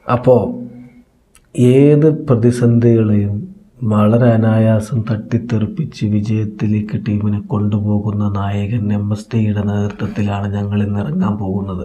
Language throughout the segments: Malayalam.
അപ്പോൾ ഏത് പ്രതിസന്ധികളെയും വളരെ അനായാസം തട്ടിത്തെറിപ്പിച്ച് വിജയത്തിലേക്ക് ടീമിനെ കൊണ്ടുപോകുന്ന നായകൻ എം എസ് ടിയുടെ നേതൃത്വത്തിലാണ് ഞങ്ങൾ ഇന്ന് ഇറങ്ങാൻ പോകുന്നത്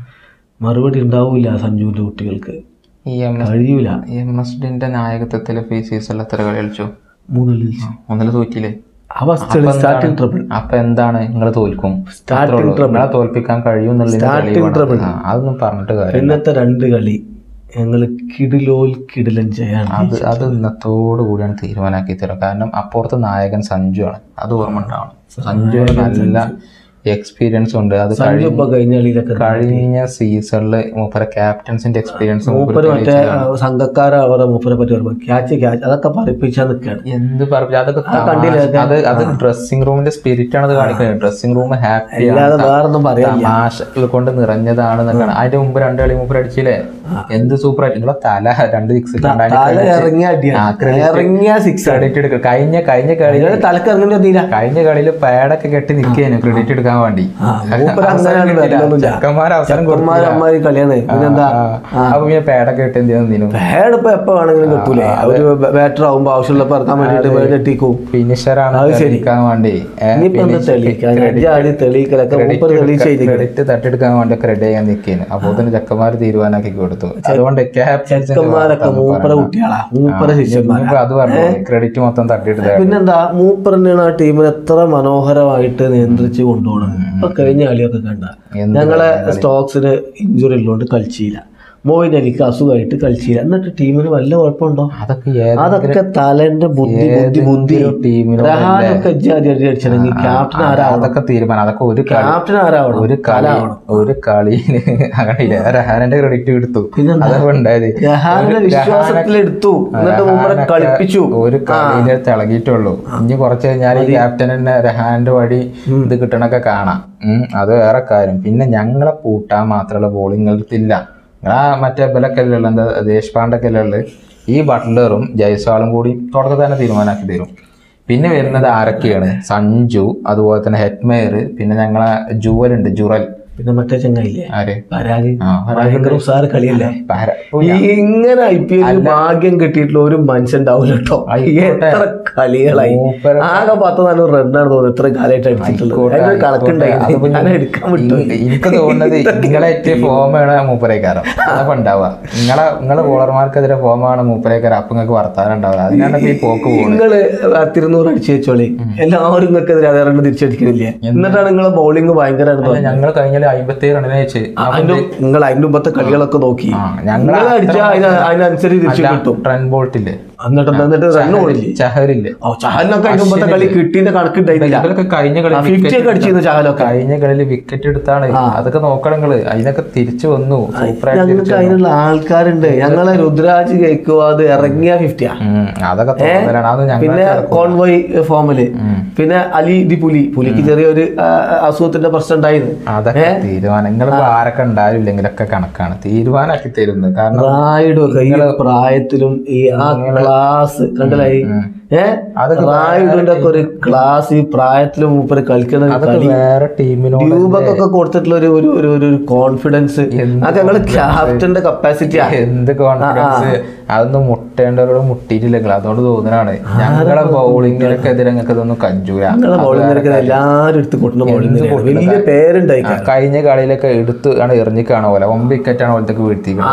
മറുപടി ഉണ്ടാവില്ല സഞ്ജുവിൻ്റെ കുട്ടികൾക്ക് ഈ എം എസ് കഴിയൂല എം എസ് ഡിന്റെ നായകത്വത്തിൽ ഈ സീസണിൽ എത്ര കളി കളിച്ചു മൂന്നിൽ ഒന്നില് തോറ്റില്ലേ അവസ്ഥ സ്റ്റാർട്ടിംഗ് ട്രബിൾ അപ്പൊ എന്താണ് നിങ്ങൾ തോൽക്കും Starting അത്രേ ഉള്ളൂ. trouble. നിങ്ങളെ തോൽപ്പിക്കാൻ കഴിയും എന്നുള്ളതിന്റെ Starting തെളിവാണ്. trouble. ആ, അതൊന്നും പറഞ്ഞിട്ട് കാര്യം ഇന്നത്തെ രണ്ട് കളി ഞങ്ങൾ കിടിലോൽ കിടിലൻ ചെയ്യാൻ അത് അത് ഇന്നത്തോടു കൂടിയാണ് തീരുമാനാക്കി തരും കാരണം അപ്പുറത്തെ നായകൻ സഞ്ജു ആണ് അത് ഓർമ്മ ഉണ്ടാവണം സഞ്ജുവിന് നല്ല എക്സ്പീരിയൻസ് ഉണ്ട് അത് സഞ്ജു ഇപ്പൊ കഴിഞ്ഞ കളിയിലൊക്കെ കഴിഞ്ഞ സീസണില് മൂപ്പര ക്യാപ്റ്റൻസിന്റെ എക്സ്പീരിയൻസ് മൂപ്പര് മറ്റേ സംഘക്കാരെ അവരെ മൂപ്പരെ പറ്റി പറയുമ്പോൾ ക്യാച്ച് ക്യാച്ച് അതൊക്കെ പറയിപ്പിച്ചാൽ നിൽക്കുകയാണ് എന്ത് പറഞ്ഞു അതൊക്കെ കണ്ടില്ലേ തമാശ. അത് അത് ഡ്രസ്സിംഗ് റൂമിന്റെ സ്പിരിറ്റ് ആണ് അത് കാണിക്കുന്നത് ഡ്രസ്സിംഗ് റൂം ഹാപ്പി അല്ലാതെ വേറൊന്നും പറയാനില്ല തമാശകൾ കൊണ്ട് നിറഞ്ഞതാണ് എന്നൊക്കെയാണ് അതിന്റെ മുമ്പ് രണ്ട് കളി മൂപ്പർ അടിച്ചില്ലേ എന്ത് സൂപ്പർ ആയിട്ട് നിങ്ങളെ തല രണ്ട് സിക്സ് തല ഇറങ്ങിയ അടിയാണ് ഇറങ്ങിയ സിക്സ് ക്രെഡിറ്റ് എടുക്കുക കഴിഞ്ഞ കഴിഞ്ഞ കളി തലക്ക് ഇറങ്ങേണ്ടി വന്നില്ല കഴിഞ്ഞ കളിയിൽ പാഡൊക്കെ കെട്ടി നിൽക്കുകയാണ് ക്രെഡിറ്റ് എടുക്കാൻ വേണ്ടി മൂപ്പര് അങ്ങനെയാണ് വരലൊന്നുമില്ല ചെക്കന്മാർ അവസരം ചെക്കന്മാര് അമ്മാതിരി കളിയാണ് പിന്നെന്താ ആ, അപ്പൊ പിന്നെ പാഡൊക്കെ ഇട്ട് എന്ത് ചെയ്യുന്നു ബാഡ് ഇപ്പൊ എപ്പോ വേണമെങ്കിലും കിട്ടൂലേ ഒരു ബാറ്റർ ആവുമ്പോ ആവശ്യമുള്ളപ്പോ ഇറക്കാൻ വേണ്ടിട്ട് ബാഡ് എത്തിക്കും ഫിനിഷറാണ് തെളിയിക്കാൻ വേണ്ടി ഇനിയിപ്പോ എന്താ തെളിയിക്കാൻ അഞ്ചാടി തെളിയിക്കലൊക്കെ മൂപ്പര് തെളിയിച്ചു ക്രെഡിറ്റ് തട്ടിയെടുക്കാൻ വേണ്ടി ക്രെഡിറ്റ് ചെയ്യാൻ നിൽക്കുന്നു അപ്പൊ തന്നെ ചെക്കന്മാർ തീരുമാനാക്കി കൊടുത്തു അതുകൊണ്ട് ക്യാപ്റ്റൻസിന്റെ ചെക്കന്മാരൊക്കെ മൂപ്പര കുട്ടികളാ മൂപ്പര ശിഷ്യന്മാരാ അത് പറഞ്ഞു ക്രെഡിറ്റ് മൊത്തം തട്ടിയെടുത്ത പിന്നെന്താ മൂപ്പർ തന്നെയാണ് ആ ടീമിനെ എത്ര മനോഹരമായിട്ട് നിയന്ത്രിച്ച് കൊണ്ടുപോകണം ഇപ്പൊ കഴിഞ്ഞ കളിയൊക്കെ കണ്ട എന്ത് ഞങ്ങളെ സ്റ്റോക്സിന് ഇഞ്ചുറി ഉള്ളതുകൊണ്ട് കളിച്ചില്ല മോയിൻ അലിക്ക് അസുഖമായിട്ട് കളിച്ചില്ല എന്നിട്ട് ടീമിന് വല്ല കുഴപ്പമുണ്ടോ അതൊക്കെ ഏത് അതൊക്കെ തലന്റെ ബുദ്ധി ബുദ്ധി ബുദ്ധി ടീമിനോ റഹാനൊക്കെ ഇജ്ജാതി അടി അടിച്ചില്ലെങ്കിൽ ക്യാപ്റ്റൻ ആരാവണം അതൊക്കെ തീരുമാനം അതൊക്കെ ഒരു കളി ക്യാപ്റ്റൻ ആരാവണം ഒരു കളി ഒരു കളിയില് അങ്ങനെയില്ല രഹാനന്റെ ക്രെഡിറ്റ് എടുത്തു പിന്നെന്താ? അതൊക്കെ ഉണ്ടായത് രഹാനെ വിശ്വാസത്തിൽ എടുത്തു എന്നിട്ട് മൂപ്പരെ കളിപ്പിച്ചു ഒരു കളിയില് തിളങ്ങിയിട്ടുള്ളൂ ഇനി കുറച്ച് കഴിഞ്ഞാൽ ഈ ക്യാപ്റ്റൻ തന്നെ രഹാന്റെ വഴി ഇത് കിട്ടണൊക്കെ കാണാം ഉം, അത് വേറെ കാര്യം പിന്നെ ഞങ്ങളെ പൂട്ടാൻ മാത്രമുള്ള ബോളിംഗ് ഇല്ല നിങ്ങളാ മറ്റേ ബലൊക്കെ ഉള്ള എന്താ ദേശ്പാണ്ടൊക്കെ ഉള്ളത് ഈ ബട്ട്ലറും ജയ്സ്വാളും കൂടി തുടക്കത്തിൽ തന്നെ തീരുമാനമാക്കി തരും പിന്നെ വരുന്നത് ആരൊക്കെയാണ് സഞ്ജു അതുപോലെ തന്നെ ഹെറ്റ്മെയർ പിന്നെ ഞങ്ങളെ ജുവൽ ഉണ്ട് ജുറൽ പിന്നെ മറ്റേ ചങ്ങായില്ലേ ആര് പരാഗ് ആ, ഭയങ്കര ഉസാറ് കളിയല്ലേ പാര- ഓ, ഈ ഇങ്ങനെ ഐ പി എല്ലിൽ ഭാഗ്യം കിട്ടിയിട്ടുള്ള ഒരു മനുഷ്യൻ ഉണ്ടാവില്ല കേട്ടോ എത്ര കളികളായി മൂപ്പരെ- ആകെ പത്ത് നാനൂറ് റണ്ണാണ് തോന്നുന്നു ഇത്ര കാലമായിട്ട് അടിച്ചിട്ടുള്ളത് അതിനൊരു കണക്കുണ്ടായി അതിപ്പോ ഞാൻ എടുക്കാൻ വിട്ടു ഇ- എനിക്ക് തോന്നുന്നത് നിങ്ങളെ ഫോമാണ് മൂപ്പരേക്കാരം അതപ്പോ ഉണ്ടാവുക നിങ്ങളെ നിങ്ങളെ ബോളർമാർക്കെതിരെ ഫോമാണ് മൂപ്പരേക്കാരം അപ്പൊ നിങ്ങൾക്ക് വർത്താനം ഉണ്ടാവുക അതിനാണ് ഇപ്പൊ ഈ പോക്ക് പോകുന്നത് നിങ്ങള് പത്തിരുന്നൂറ് അടിച്ചു വെച്ചോളി എല്ലാവരും നിങ്ങൾക്കെതിരെ അതേ റണ്ണ് തിരിച്ചടിക്കുന്നില്ലേ എന്നിട്ടാണ് നിങ്ങളെ ബൗളിംഗ് ഭയങ്കരമാണ് തോന്നുന്നത് ഞങ്ങൾ കഴിഞ്ഞ അമ്പത്തി ഏഴ് റണ്ണിനെ വെച്ച് അതിന്റെ നിങ്ങൾ അതിന്റെ മുമ്പത്തെ കളികളൊക്കെ നോക്കി ആ, ഞങ്ങൾ നിങ്ങൾ അടിച്ചാൽ അതിനനുസരിച്ച് തിരിച്ചു കിട്ടും ട്രെൻ ബോൾട്ടില്ലേ എന്നിട്ട് എന്നിട്ട് റണ്ണ് ഓടില്ലേ ചഹറില്ലേ ഓ ചാഹലിനൊക്കെ അതിന്റെ മുമ്പത്തെ കളി കിട്ടിന്റെ കണക്കുണ്ടായില്ല ഇവരൊക്കെ കഴിഞ്ഞ കളി ഫിഫ്റ്റി ഒക്കെ അടിച്ചിരുന്നു ചാഹലൊക്കെ കഴിഞ്ഞ കളിയിൽ വിക്കറ്റ് എടുത്താണ് അതൊക്കെ നോക്കണം നിങ്ങള് അതിനൊക്കെ തിരിച്ചു വന്നു സൂപ്പറായിട്ട് ഞങ്ങൾക്ക് അതിനുള്ള ആൾക്കാരുണ്ട് ഞങ്ങളെ രുദ്രാജ് കേക്കുവാത് ഇറങ്ങിയ ഫിഫ്റ്റിയാ ഉം, അതൊക്കെ തോന്നലാണ് അത് ഞങ്ങൾ പിന്നെ കോൺവോയ് ഫോമില് പിന്നെ അലി ദി പുലി പുലിക്ക് ചെറിയൊരു ആ, അസുഖത്തിന്റെ പ്രശ്നം ഉണ്ടായിരുന്നു അതൊക്കെ തീരുമാനം നിങ്ങളിപ്പോ ആരൊക്കെ ഉണ്ടാവില്ല ഇല്ലെങ്കിലൊക്കെ കണക്കാണ് തീരുമാനമാക്കി തരുന്നത് കാരണം റായിഡും ഒക്കെ ഈ പ്രായത്തിലും ഈ ആ ക്ലാസ് കണ്ടലായി ഏഹ് അതൊക്കെ റായിഡിന്റെ ഒക്കെ ഒരു ക്ലാസ് ഈ പ്രായത്തിലും മൂപ്പര് കളിക്കുന്ന ഒരു അതൊക്കെ കളി വേറെ ടീമിനോട് ഡ്യൂബൊക്കെ കൊടുത്തിട്ടുള്ള ഒരു ഒരു ഒരു ഒരു കോൺഫിഡൻസ് അതൊക്കെ ഞങ്ങള് ക്യാപ്റ്റന്റെ കപ്പാസിറ്റിയാ എന്ത് കോൺഫിഡൻസ് അതൊന്നും മുട്ടേണ്ടവരോട് മുട്ടിയിട്ടില്ല നിങ്ങൾ അതുകൊണ്ട് തോന്നുന്നതാണ് ഞങ്ങളെ ബൗളിങ്ങിനൊക്കെ എതിരെ നിങ്ങൾക്ക് ഇതൊന്നും കഞ്ചൂല ഞങ്ങളെ ബോളിംഗ് നിരക്കുന്ന എല്ലാരും എടുത്ത് കൊട്ടുന്ന ബോളിംഗ് വലിയ പേരുണ്ടായി ആ, കഴിഞ്ഞ കളിയിലൊക്കെ എടുത്ത് ആണ് എറിഞ്ഞിക്കാണ് പോലെ ഒമ്പത് വിക്കറ്റ് ആണ് പോലത്തേക്ക്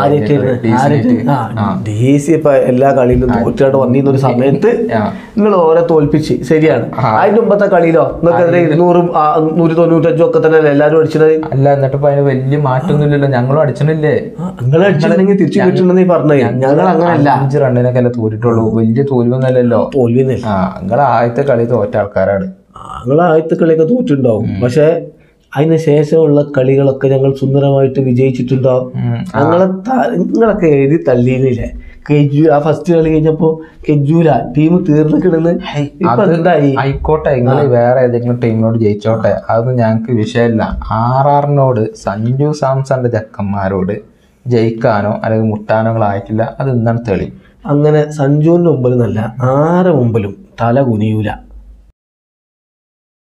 വീഴ്ത്തിക്കുന്നത് ദേശീയ ഇപ്പൊ എല്ലാ കളിയിലും തോറ്റാണ്ട് വന്നിരുന്ന ഒരു സമയത്ത് ആ. നിങ്ങൾ ഓരെ തോൽപ്പിച്ച് ശരിയാണ് അതിന്റെ മുമ്പത്തെ കളിയിലോ നിങ്ങൾക്കെതിരെ ഇരുന്നൂറും ആ, നൂറ്റി തൊണ്ണൂറ്റഞ്ചും ഒക്കെ തന്നെ എല്ലാരും അടിച്ചത് അല്ല എന്നിട്ട് ഇപ്പൊ അതിന് വലിയ മാറ്റമൊന്നുമില്ലല്ലോ ഞങ്ങളും അടിച്ചണില്ലേ നിങ്ങൾ അടിച്ചിട്ടുണ്ടെങ്കിൽ തിരിച്ചു കിട്ടണമെന്ന് പറഞ്ഞത് ഞങ്ങൾ അങ്ങനല്ല അഞ്ച് റണ്ണിനൊക്കെ അല്ലേ തോറ്റിട്ടുള്ളൂ വലിയ തോൽവൊന്നല്ലല്ലോ തോൽവിന്നില്ല ആ നിങ്ങളെ ആദ്യത്തെ കളി തോറ്റ ആൾക്കാരാണ് ഞങ്ങൾ ആദ്യത്തെ കളിയൊക്കെ തോറ്റുണ്ടാവും പക്ഷെ അതിന് ശേഷമുള്ള കളികളൊക്കെ ഞങ്ങൾ സുന്ദരമായിട്ട് വിജയിച്ചിട്ടുണ്ടാവും ഉം. ഞങ്ങളെ ത- നിങ്ങളൊക്കെ എഴുതി തള്ളിയില്ലേ കെജു ആ ഫസ്റ്റ് കളി കഴിഞ്ഞപ്പോ കെജൂല ടീം തീർന്നു കിടന്ന് ഇപ്പൊ എന്തായി ആയിക്കോട്ടെ നിങ്ങൾ വേറെ ഏതെങ്കിലും ടീമിനോട് ജയിച്ചോട്ടെ അതൊന്നും ഞങ്ങൾക്ക് വിഷയമില്ല ആർ ആറിനോട് സഞ്ജു സാംസന്റെ ചെക്കന്മാരോട് ജയിക്കാനോ അല്ലെങ്കിൽ മുട്ടാനോ ആയിട്ടില്ല അത് എന്താണ് തെളി അങ്ങനെ സഞ്ജുവിന്റെ മുമ്പിൽ നല്ല ആരെ മുമ്പിലും തല കുനിയൂല